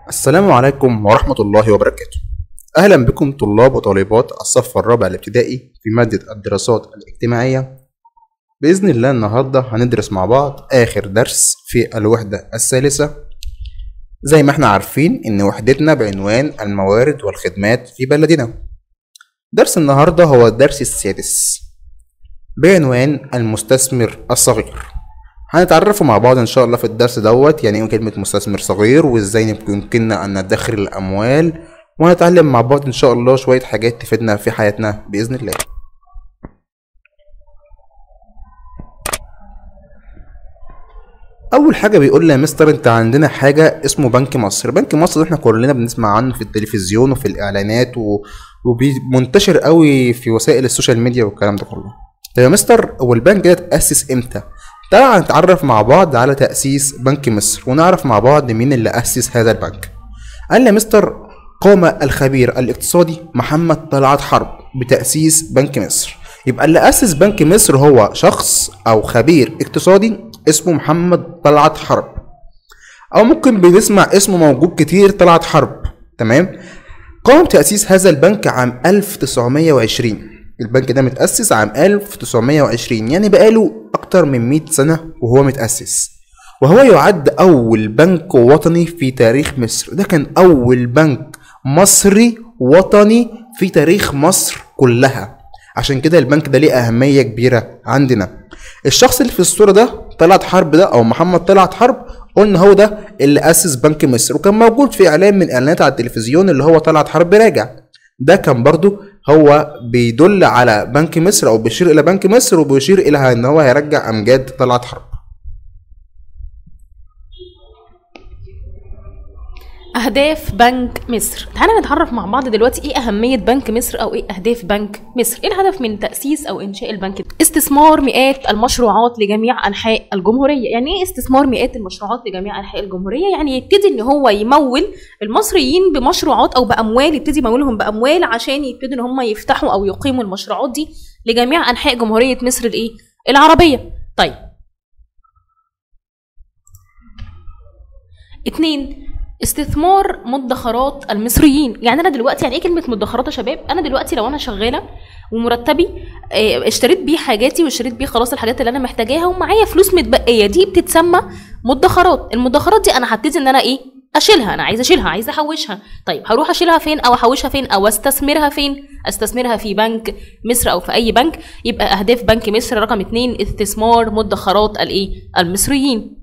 السلام عليكم ورحمة الله وبركاته أهلا بكم طلاب وطالبات الصف الرابع الابتدائي في مادة الدراسات الاجتماعية بإذن الله النهاردة هندرس مع بعض آخر درس في الوحدة الثالثة زي ما احنا عارفين إن وحدتنا بعنوان الموارد والخدمات في بلدنا درس النهاردة هو الدرس السادس بعنوان المستثمر الصغير هنتعرفوا مع بعض ان شاء الله في الدرس دوت يعني ايه كلمة مستثمر صغير وازاي يمكننا ان ندخر الاموال وهنتعلم مع بعض ان شاء الله شوية حاجات تفيدنا في حياتنا باذن الله اول حاجه بيقول لي يا مستر انت عندنا حاجه اسمه بنك مصر بنك مصر ده احنا كلنا بنسمع عنه في التلفزيون وفي الاعلانات و... ومنتشر قوي في وسائل السوشيال ميديا والكلام ده كله طيب يا مستر هو البنك ده اتاسس امتى تعالى نتعرف مع بعض على تأسيس بنك مصر ونعرف مع بعض مين اللي أسس هذا البنك قال لي مستر قام الخبير الاقتصادي محمد طلعت حرب بتأسيس بنك مصر يبقى اللي أسس بنك مصر هو شخص أو خبير اقتصادي اسمه محمد طلعت حرب أو ممكن بنسمع اسمه موجود كتير طلعت حرب تمام قام تأسيس هذا البنك عام 1920 البنك ده متأسس عام 1920 يعني بقاله أكتر من 100 سنة وهو متأسس وهو يعد أول بنك وطني في تاريخ مصر ده كان أول بنك مصري وطني في تاريخ مصر كلها عشان كده البنك ده ليه أهمية كبيرة عندنا الشخص اللي في الصورة ده طلعت حرب ده أو محمد طلعت حرب قلنا هو ده اللي أسس بنك مصر وكان موجود في إعلان من إعلانات على التلفزيون اللي هو طلعت حرب راجع ده كان برضو هو بيدل على بنك مصر او بيشير الى بنك مصر وبيشير الى ان هو هيرجع امجاد طلعت حرب أهداف بنك مصر تعالى نتعرف مع بعض دلوقتي إيه أهمية بنك مصر أو إيه أهداف بنك مصر إيه الهدف من تأسيس أو إنشاء البنك ده؟ استثمار مئات المشروعات لجميع أنحاء الجمهورية يعني إيه استثمار مئات المشروعات لجميع أنحاء الجمهورية يعني يبتدي إن هو يمول المصريين بمشروعات أو بأموال يبتدي يمولهم بأموال عشان يبتدوا إن هم يفتحوا أو يقيموا المشروعات دي لجميع أنحاء جمهورية مصر الإيه العربية طيب اتنين استثمار مدخرات المصريين يعني انا دلوقتي يعني ايه كلمه مدخرات يا شباب انا دلوقتي لو انا شغاله ومرتبي اه اشتريت بيه حاجاتي واشتريت بيه خلاص الحاجات اللي انا محتاجاها ومعايا فلوس متبقيه دي بتتسمى مدخرات المدخرات دي انا هبتدي ان انا ايه اشيلها انا عايزه اشيلها عايزه احوشها طيب هروح اشيلها فين او احوشها فين او استثمرها فين استثمرها في بنك مصر او في اي بنك يبقى اهداف بنك مصر رقم اتنين استثمار مدخرات الايه المصريين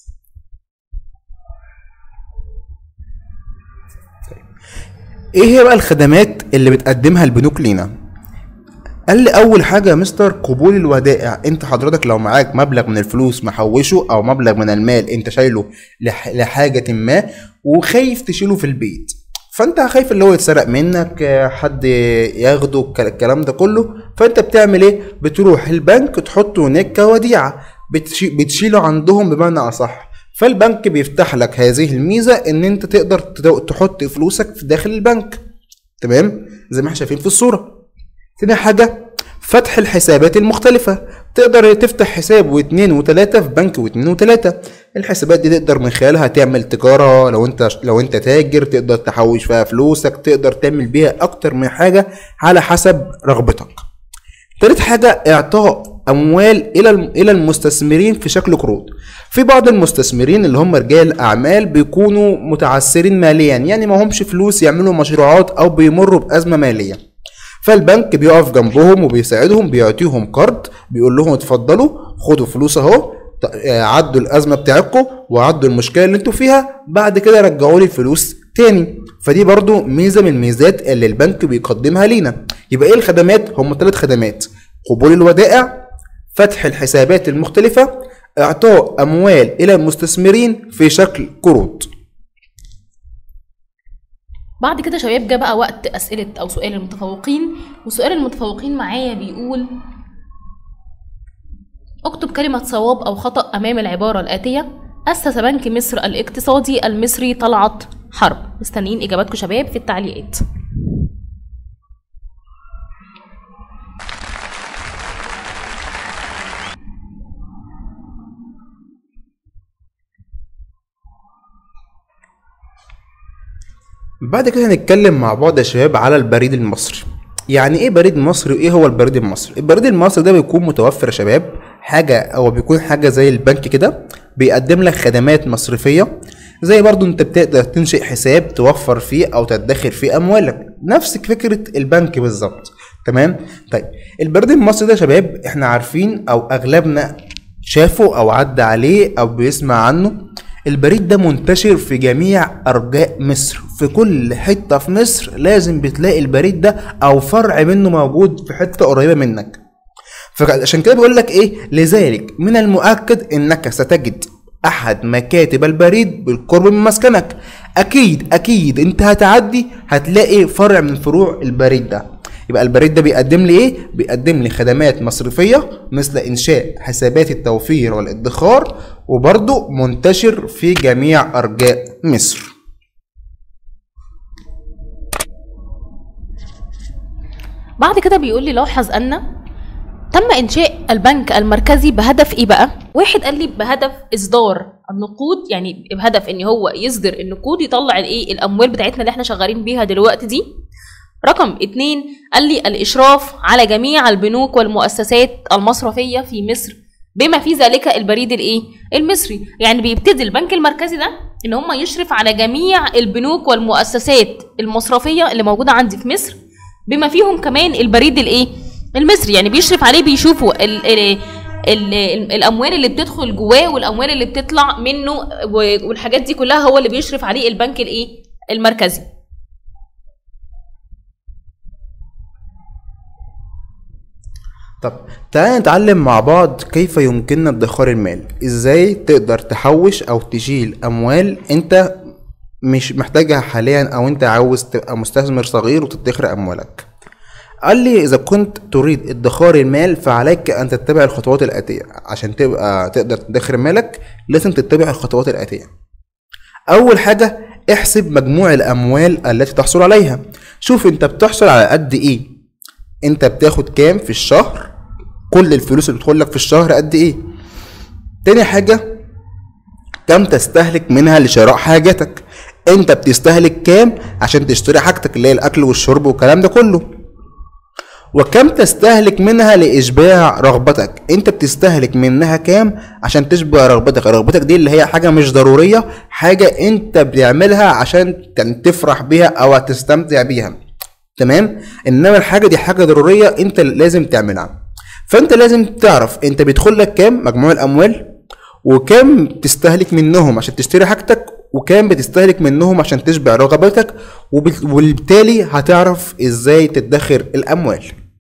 ايه هي بقى الخدمات اللي بتقدمها البنوك لينا قال لي اول حاجه يا مستر قبول الودائع انت حضرتك لو معاك مبلغ من الفلوس محوشه او مبلغ من المال انت شايله لح... لحاجه ما وخايف تشيله في البيت فانت خايف اللي هو يتسرق منك حد ياخده الكلام ده كله فانت بتعمل ايه بتروح البنك تحطه هناك كوديعه بتشي... بتشيله عندهم بمعنى اصح فالبنك بيفتح لك هذه الميزه ان انت تقدر تحط فلوسك في داخل البنك تمام زي ما احنا شايفين في الصوره تاني حاجه فتح الحسابات المختلفة تقدر تفتح حساب واثنين وثلاثة في بنك واثنين وثلاثة الحسابات دي تقدر من خلالها تعمل تجارة لو انت لو انت تاجر تقدر تحوش فيها فلوسك تقدر تعمل بيها اكتر من حاجة على حسب رغبتك تالت حاجة اعطاء اموال الى الى المستثمرين في شكل قروض في بعض المستثمرين اللي هم رجال اعمال بيكونوا متعثرين ماليا يعني ما همش فلوس يعملوا مشروعات او بيمروا بازمه ماليه فالبنك بيقف جنبهم وبيساعدهم بيعطيهم قرض بيقول لهم اتفضلوا خدوا فلوس اهو عدوا الازمه بتاعتكم وعدوا المشكله اللي انتوا فيها بعد كده رجعوا لي الفلوس تاني فدي برضو ميزه من الميزات اللي البنك بيقدمها لينا يبقى ايه الخدمات هم ثلاث خدمات قبول الودائع فتح الحسابات المختلفة إعطاء أموال إلى المستثمرين في شكل قروض بعد كده شباب جه بقى وقت أسئلة أو سؤال المتفوقين وسؤال المتفوقين معايا بيقول اكتب كلمة صواب أو خطأ أمام العبارة الآتية أسس بنك مصر الاقتصادي المصري طلعت حرب مستنيين إجاباتكم شباب في التعليقات بعد كده هنتكلم مع بعض يا شباب على البريد المصري يعني ايه بريد مصري وايه هو البريد المصري البريد المصري ده بيكون متوفر يا شباب حاجه او بيكون حاجه زي البنك كده بيقدم لك خدمات مصرفيه زي برضو انت بتقدر تنشئ حساب توفر فيه او تدخر فيه اموالك نفس فكره البنك بالظبط تمام طيب البريد المصري ده يا شباب احنا عارفين او اغلبنا شافه او عدى عليه او بيسمع عنه البريد ده منتشر في جميع ارجاء مصر في كل حته في مصر لازم بتلاقي البريد ده او فرع منه موجود في حته قريبه منك فعشان كده بيقول لك ايه لذلك من المؤكد انك ستجد احد مكاتب البريد بالقرب من مسكنك اكيد اكيد انت هتعدي هتلاقي فرع من فروع البريد ده يبقى البريد ده بيقدم لي ايه بيقدم لي خدمات مصرفيه مثل انشاء حسابات التوفير والادخار وبرضه منتشر في جميع ارجاء مصر بعد كده بيقول لي لاحظ ان تم انشاء البنك المركزي بهدف ايه بقى واحد قال لي بهدف اصدار النقود يعني بهدف ان هو يصدر النقود يطلع الايه الاموال بتاعتنا اللي احنا شغالين بيها دلوقتي دي رقم اتنين قال لي الاشراف على جميع البنوك والمؤسسات المصرفيه في مصر بما في ذلك البريد الايه المصري يعني بيبتدي البنك المركزي ده ان هم يشرف على جميع البنوك والمؤسسات المصرفيه اللي موجوده عندي في مصر بما فيهم كمان البريد الايه المصري يعني بيشرف عليه بيشوفوا ال ال ال ال الاموال اللي بتدخل جواه والاموال اللي بتطلع منه و- والحاجات دي كلها هو اللي بيشرف عليه البنك الايه المركزي طب تعالى نتعلم مع بعض كيف يمكننا ادخار المال ازاي تقدر تحوش او تشيل اموال انت مش محتاجها حاليا او انت عاوز تبقى مستثمر صغير وتدخر اموالك قال لي اذا كنت تريد ادخار المال فعليك ان تتبع الخطوات الاتيه عشان تبقى تقدر تدخر مالك لازم تتبع الخطوات الاتيه اول حاجه احسب مجموع الاموال التي تحصل عليها شوف انت بتحصل على قد ايه انت بتاخد كام في الشهر كل الفلوس اللي بتدخل لك في الشهر قد ايه تاني حاجه كم تستهلك منها لشراء حاجاتك انت بتستهلك كام عشان تشتري حاجتك اللي هي الاكل والشرب والكلام ده كله وكم تستهلك منها لاشباع رغبتك انت بتستهلك منها كام عشان تشبع رغبتك رغبتك دي اللي هي حاجه مش ضروريه حاجه انت بتعملها عشان يعني تفرح بيها او تستمتع بيها تمام انما الحاجه دي حاجه ضروريه انت لازم تعملها فانت لازم تعرف انت بيدخل لك كام مجموع الاموال وكام تستهلك منهم عشان تشتري حاجتك وكام بتستهلك منهم عشان تشبع رغبتك وبال- وبالتالي هتعرف ازاي تدخر الاموال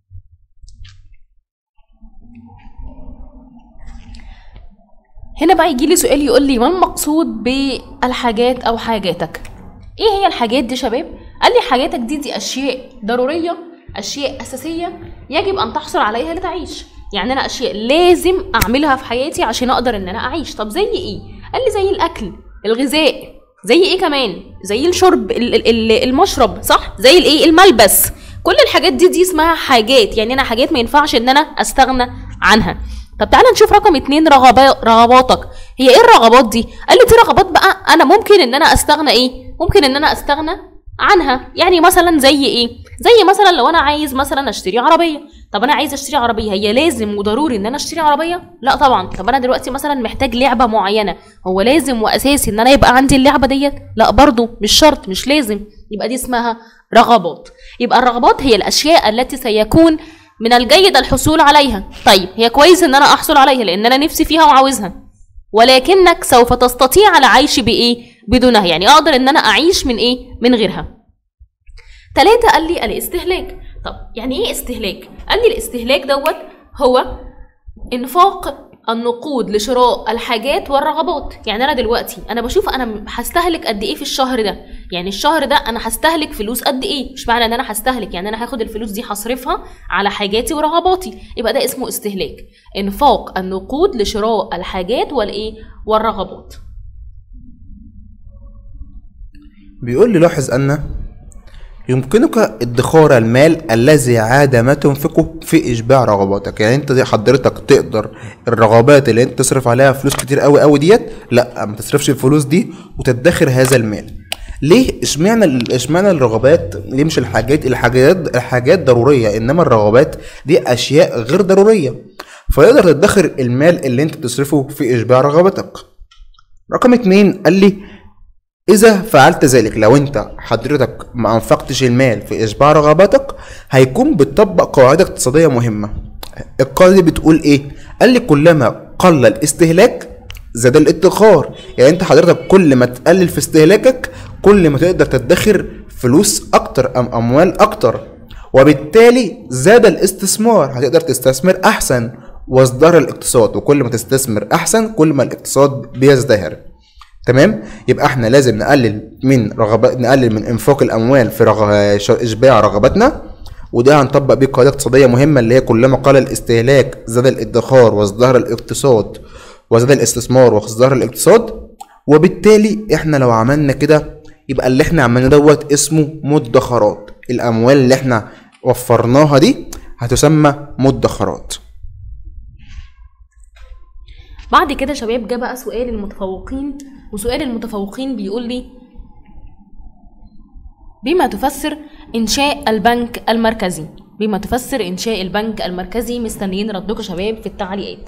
هنا بقى يجي لي سؤال يقول لي ما المقصود بالحاجات او حاجاتك ايه هي الحاجات دي شباب قال لي حاجاتك دي دي اشياء ضروريه اشياء اساسيه يجب ان تحصل عليها لتعيش يعني انا اشياء لازم اعملها في حياتي عشان اقدر ان انا اعيش طب زي ايه قال لي زي الاكل الغذاء زي ايه كمان زي الشرب ال- ال- ال- المشرب صح زي الايه الملبس كل الحاجات دي دي اسمها حاجات يعني انا حاجات ما ينفعش ان انا استغنى عنها طب تعالى نشوف رقم اتنين رغبات رغباتك هي ايه الرغبات دي قال لي دي رغبات بقى انا ممكن ان انا استغنى ايه ممكن ان انا استغنى عنها يعني مثلا زي ايه زي مثلا لو انا عايز مثلا اشتري عربيه طب انا عايز اشتري عربيه هي لازم وضروري ان انا اشتري عربيه لا طبعا طب انا دلوقتي مثلا محتاج لعبه معينه هو لازم واساسي ان انا يبقى عندي اللعبه ديت لا برضو مش شرط مش لازم يبقى دي اسمها رغبات يبقى الرغبات هي الاشياء التي سيكون من الجيد الحصول عليها طيب هي كويس ان انا احصل عليها لان انا نفسي فيها وعاوزها ولكنك سوف تستطيع العيش بايه بدونها يعني اقدر ان انا اعيش من ايه من غيرها تلاتة قال لي الاستهلاك طب يعني ايه استهلاك قال لي الاستهلاك دوت هو انفاق النقود لشراء الحاجات والرغبات يعني انا دلوقتي انا بشوف انا م- هستهلك قد ايه في الشهر ده يعني الشهر ده انا هستهلك فلوس قد ايه مش معنى ان انا هستهلك يعني انا هاخد الفلوس دي هصرفها على حاجاتي ورغباتي يبقى ده اسمه استهلاك انفاق النقود لشراء الحاجات والايه والرغبات بيقول لي لاحظ أن يمكنك ادخار المال الذي عاد ما تنفقه في إشباع رغباتك يعني أنت دي حضرتك تقدر الرغبات اللي أنت تصرف عليها فلوس كتير قوي قوي ديت لا ما تصرفش الفلوس دي وتدخر هذا المال ليه اشمعنى ال- اشمعنى الرغبات ليه مش الحاجات الحاجات الحاجات ضروريه انما الرغبات دي اشياء غير ضروريه فيقدر تدخر المال اللي انت بتصرفه في اشباع رغبتك رقم اتنين قال لي إذا فعلت ذلك لو أنت حضرتك ما أنفقتش المال في إشباع رغباتك هيكون بتطبق قاعدة اقتصادية مهمة القاعدة دي بتقول إيه؟ قال لي كلما قل الاستهلاك زاد الادخار يعني أنت حضرتك كل ما تقلل في استهلاكك كل ما تقدر تدخر فلوس أكتر أم أموال أكتر وبالتالي زاد الاستثمار هتقدر تستثمر أحسن وازدهر الاقتصاد وكل ما تستثمر أحسن كل ما الاقتصاد بيزدهر تمام يبقى احنا لازم نقلل من رغبات نقلل من انفاق الاموال في رغ... ش- اشباع رغباتنا وده هنطبق بيه قاعده اقتصاديه مهمه اللي هي كلما قل الاستهلاك زاد الادخار وازدهر الاقتصاد وزاد الاستثمار وازدهر الاقتصاد وبالتالي احنا لو عملنا كده يبقى اللي احنا عملناه دوت اسمه مدخرات الاموال اللي احنا وفرناها دي هتسمى مدخرات بعد كده شباب جه بقى سؤال المتفوقين وسؤال المتفوقين بيقول لي بما تفسر إنشاء البنك المركزي بما تفسر إنشاء البنك المركزي مستنيين ردكم شباب في التعليقات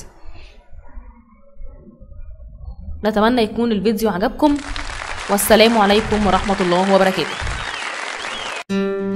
نتمنى يكون الفيديو عجبكم والسلام عليكم ورحمة الله وبركاته